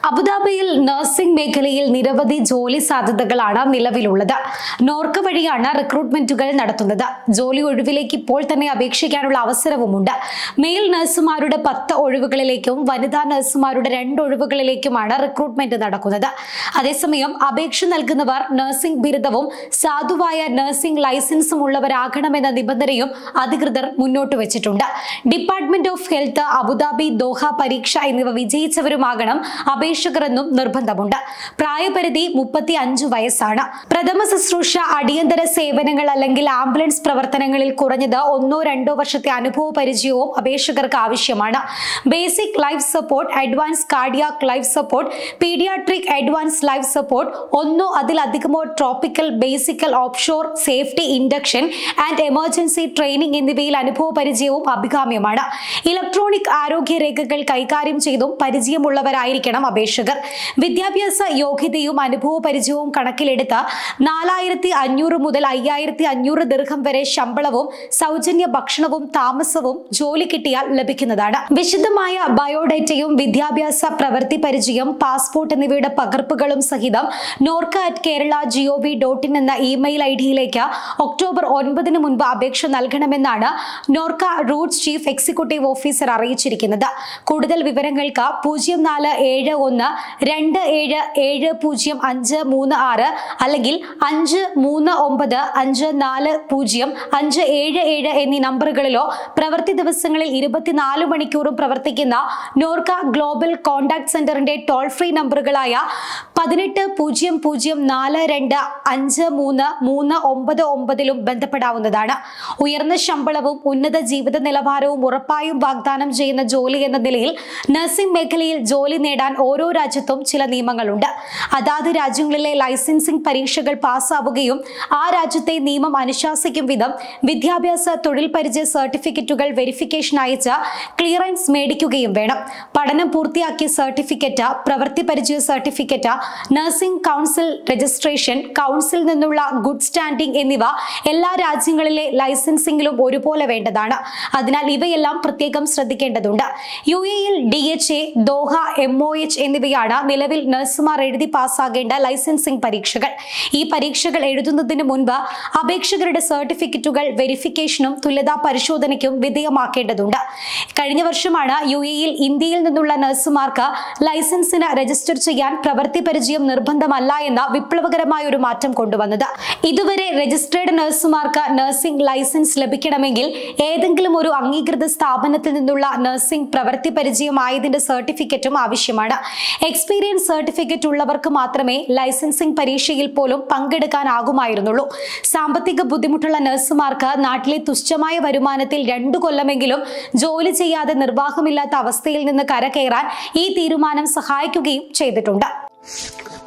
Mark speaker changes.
Speaker 1: അബുദാബിയിൽ നഴ്സിംഗ് മേഖലയിൽ നിരവധി ജോലി സാധ്യതകളാണ് നിലവിലുള്ളത് നോർക്ക വഴിയാണ് റിക്രൂട്ട്മെന്റുകൾ നടത്തുന്നത് ജോലി ഒഴിവിലേക്ക് ഇപ്പോൾ തന്നെ അപേക്ഷിക്കാനുള്ള അവസരവുമുണ്ട് മെയിൽ നഴ്സുമാരുടെ പത്ത് ഒഴിവുകളിലേക്കും വനിതാ നഴ്സുമാരുടെ രണ്ട് ഒഴിവുകളിലേക്കുമാണ് റിക്രൂട്ട്മെന്റ് നടക്കുന്നത് അതേസമയം അപേക്ഷ നൽകുന്നവർ നഴ്സിംഗ് ബിരുദവും സാധുവായ നഴ്സിംഗ് ലൈസൻസും ഉള്ളവരാകണമെന്ന നിബന്ധനയും അധികൃതർ മുന്നോട്ട് വെച്ചിട്ടുണ്ട് department of health Abu Dhabi Doha പരീക്ഷ എന്നിവ വിജയിച്ചവരുമാകണം അപേക്ഷകർ എന്നും നിർബന്ധമുണ്ട് പ്രായപരിധി മുപ്പത്തി അഞ്ചു വയസ്സാണ് പ്രഥമ ശുശ്രൂഷ അടിയന്തര സേവനങ്ങൾ അല്ലെങ്കിൽ ആംബുലൻസ് പ്രവർത്തനങ്ങളിൽ കുറഞ്ഞത് ഒന്നോ രണ്ടോ വർഷത്തെ അനുഭവ പരിചയവും അപേക്ഷകർക്ക് ആവശ്യമാണ് basic life support advance cardiac life support paediatric advance life support ഒന്നോ അതിലധികമോ tropical basic offshore safety induction and emergency training എന്നിവയിൽ അനുഭവ പരിചയവും അഭികാമ്യമാണ് ഇലക്ട്രോണിക് ആരോഗ്യ രേഖകൾ കൈകാര്യം ചെയ്തും പരിചയമുള്ളവരായിരിക്കണം അപേക്ഷകർ വിദ്യാഭ്യാസ യോഗ്യതയും അനുഭവ പരിചയവും കണക്കിലെടുത്ത് നാലായിരത്തി അഞ്ഞൂറ് മുതൽ അയ്യായിരത്തി അഞ്ഞൂറ് ദീർഘം വരെ ശമ്പളവും സൗജന്യ ഭക്ഷണവും താമസവും ജോലി കിട്ടിയാൽ ലഭിക്കുന്നതാണ് വിശദമായ ബയോഡേറ്റയും വിദ്യാഭ്യാസ പ്രവൃത്തി പരിചയം പാസ്പോർട്ട് എന്നിവയുടെ പകർപ്പുകളും സഹിതം Norka at Kerala gov dot in എന്ന ഇമെയിൽ ഐ ഡിയിലേക്ക് ഒക്ടോബർ ഒൻപതിന് മുൻപ് അപേക്ഷ നൽകണമെന്നാണ് Norka roots chief executive officer അറിയിച്ചിരിക്കുന്നത് കൂടുതൽ വിവരങ്ങൾക്ക് പൂജ്യം നാല് ഏഴ് ഒന്ന് രണ്ട് ഏഴ് ഏഴ് പൂജ്യം അഞ്ച് മൂന്ന് ആറ് അല്ലെങ്കിൽ അഞ്ച് മൂന്ന് ഒമ്പത് അഞ്ച് നാല് പൂജ്യം അഞ്ച് ഏഴ് ഏഴ് എന്നീ നമ്പറുകളിലോ പ്രവൃത്തി ദിവസങ്ങളിൽ ഇരുപത്തിനാല് മണിക്കൂറും പ്രവർത്തിക്കുന്ന നോർക്ക ഗ്ലോബൽ കോൺടാക്ട് സെന്ററിന്റെ ടോൾ ഫ്രീ നമ്പറുകളായ പതിനെട്ട് പൂജ്യം പൂജ്യം നാല് രണ്ട് അഞ്ച് മൂന്ന് മൂന്ന് ഒമ്പത് ഒമ്പതിലും ബന്ധപ്പെടാവുന്നതാണ് ഉയർന്ന ശമ്പളവും ഉന്നത ജീവിത നിലവാരവും ഉറപ്പായും വാഗ്ദാനം ചെയ്യുന്ന ജോലി എന്ന നിലയിൽ നഴ്സിംഗ് മേഖലയിൽ ജോലി നേടാൻ ഓരോ രാജ്യത്തും ചില നിയമങ്ങളുണ്ട് അതാത് രാജ്യങ്ങളിലെ ലൈസൻസിംഗ് പരീക്ഷകൾ പാസ്സാവുകയും ആ രാജ്യത്തെ നിയമം അനുശാസിക്കും വിധം വിദ്യാഭ്യാസ തൊഴിൽ പരിചയ സർട്ടിഫിക്കറ്റുകൾ വെരിഫിക്കേഷൻ അയച്ച് ക്ലിയറൻസ് മേടിക്കുകയും വേണം പഠനം പൂർത്തിയാക്കിയ സർട്ടിഫിക്കറ്റ് പ്രവൃത്തി പരിചയ certificate nursing council registration council നിന്നുള്ള ഗുഡ് സ്റ്റാൻഡിംഗ് എന്നിവ എല്ലാ രാജ്യങ്ങളിലെ ലൈസൻസിംഗിലും ഒരുപോലെ വേണ്ടതാണ് അതിനാൽ ഇവയെല്ലാം പ്രത്യേകം ശ്രദ്ധിക്കേണ്ടതുണ്ട് യു എയിൽ D H A Doha M O H എന്നിവയാണ് നിലവിൽ നഴ്സുമാർ എഴുതി പാസ്സാകേണ്ട ലൈസൻസിംഗ് പരീക്ഷകൾ ഈ പരീക്ഷകൾ എഴുതുന്നതിന് മുൻപ് അപേക്ഷകരുടെ സർട്ടിഫിക്കറ്റുകൾ വെരിഫിക്കേഷനും തുല്യതാ പരിശോധനയ്ക്കും വിധേയമാക്കേണ്ടതുണ്ട് കഴിഞ്ഞ വർഷമാണ് യു എയിൽ ഇന്ത്യയിൽ നിന്നുള്ള നഴ്സുമാർക്ക് ലൈസൻസിന് രജിസ്റ്റർ ചെയ്യാൻ പ്രവൃത്തി പരിചയം നിർബന്ധമല്ല എന്ന വിപ്ലവകരമായ ഒരു മാറ്റം കൊണ്ടുവന്നത് ഇതുവരെ രജിസ്ട്രേഡ് നഴ്സുമാർക്ക് നഴ്സിംഗ് ലൈസൻസ് ലഭിക്കണമെങ്കിൽ ഏതെങ്കിലും ഒരു അംഗീകൃത സ്ഥാപനത്തിൽ നിന്നുള്ള നഴ്സിംഗ് പ്രവൃത്തി പരിചയമായതിന്റെ സർട്ടിഫിക്കറ്റും ആവശ്യമാണ് എക്സ്പീരിയൻസ് സർട്ടിഫിക്കറ്റ് ഉള്ളവർക്ക് മാത്രമേ ലൈസൻസിംഗ് പരീക്ഷയിൽ പോലും പങ്കെടുക്കാനാകുമായിരുന്നുള്ളൂ സാമ്പത്തിക ബുദ്ധിമുട്ടുള്ള നഴ്സുമാർക്ക് നാട്ടിലെ തുച്ഛമായ വരുമാനത്തിൽ രണ്ടു കൊല്ലമെങ്കിലും ജോലി ചെയ്യാതെ നിർവാഹമില്ലാത്ത അവസ്ഥയിൽ നിന്ന് കരകയറാൻ ഈ തീരുമാനം സഹായിക്കുകയും ചെയ്തിട്ടുണ്ട്